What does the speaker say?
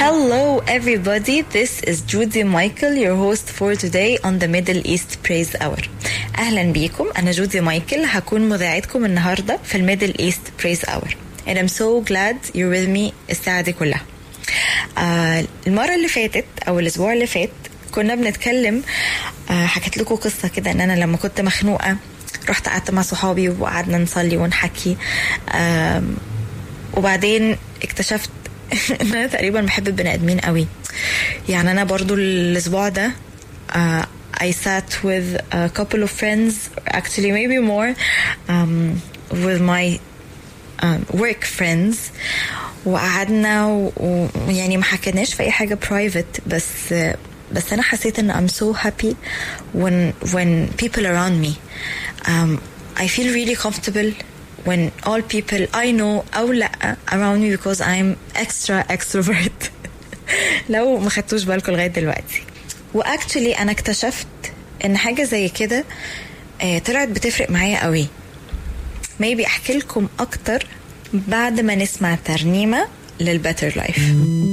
Hello, everybody. This is Judy Michael, your host for today on the Middle East Praise Hour. أهلا بيكم أنا جودي مايكل هكون مذيعتكم النهاردة في الميدل إيست Praise Hour. And I'm so glad you're with me الساعة دي كلها. آه المرة اللي فاتت أو الأسبوع اللي فات كنا بنتكلم آه حكيت لكم قصة كده إن أنا لما كنت مخنوقة رحت قعدت مع صحابي وقعدنا نصلي ونحكي آه وبعدين اكتشفت ان انا تقريبا بحب البني ادمين قوي يعني انا برضو الاسبوع ده uh, I sat with a couple of friends actually maybe more um, with my um, work friends وقعدنا ويعني ما حكيناش في اي حاجه برايفت بس بس انا حسيت ان I'm so happy when when people around me um, I feel really comfortable when all people I know أو لأ around me because I'm extra extrovert لو ما خدتوش بالكم لغاية دلوقتي واكشلي أنا اكتشفت إن حاجة زي كده آه، طلعت بتفرق معايا قوي maybe أحكي لكم أكتر بعد ما نسمع ترنيمة للبتر لايف